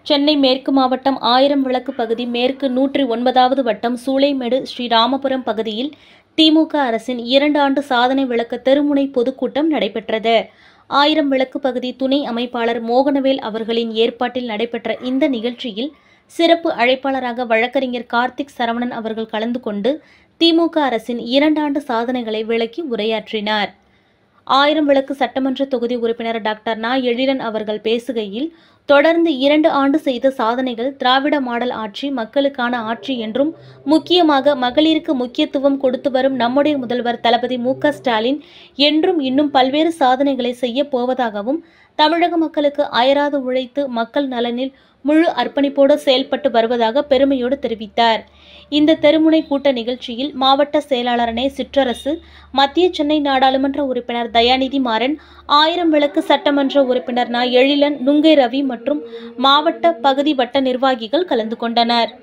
சென்னை மேற்கு மாவட்டம் ஆயிரம் விளக்கு பகுதி மேற்கு நூற்றி ஒன்பதாவது வட்டம் சூளைமேடு ஸ்ரீராமபுரம் பகுதியில் திமுக அரசின் இரண்டு ஆண்டு சாதனை விளக்க தெருமுனை பொதுக்கூட்டம் நடைபெற்றது ஆயிரம் விளக்கு பகுதி துணை அமைப்பாளர் மோகனவேல் அவர்களின் ஏற்பாட்டில் நடைபெற்ற இந்த நிகழ்ச்சியில் சிறப்பு அழைப்பாளராக வழக்கறிஞர் கார்த்திக் சரவணன் அவர்கள் கலந்து கொண்டு திமுக அரசின் இரண்டாண்டு சாதனைகளை விளக்கி உரையாற்றினார் ஆயிரம் விளக்கு சட்டமன்ற தொகுதி உறுப்பினர் டாக்டர் நா எழிலன் அவர்கள் பேசுகையில் தொடர்ந்து இரண்டு ஆண்டு செய்த சாதனைகள் திராவிட மாடல் ஆட்சி மக்களுக்கான ஆட்சி என்றும் முக்கியமாக மகளிருக்கு முக்கியத்துவம் கொடுத்து வரும் நம்முடைய முதல்வர் தளபதி மு க ஸ்டாலின் என்றும் இன்னும் பல்வேறு சாதனைகளை செய்ய போவதாகவும் தமிழக மக்களுக்கு அயராது உழைத்து மக்கள் நலனில் முழு அர்ப்பணிப்போடு செயல்பட்டு வருவதாக பெருமையோடு தெரிவித்தார் இந்த தெருமுனை கூட்ட நிகழ்ச்சியில் மாவட்ட செயலாளரணே சிற்றரசு மத்திய சென்னை நாடாளுமன்ற உறுப்பினர் தயாநிதி மாறன் ஆயிரம் விளக்கு சட்டமன்ற உறுப்பினர் நா எழிலன் நுங்கை ரவி மற்றும் மாவட்ட பகுதி வட்ட நிர்வாகிகள் கலந்து கொண்டனர்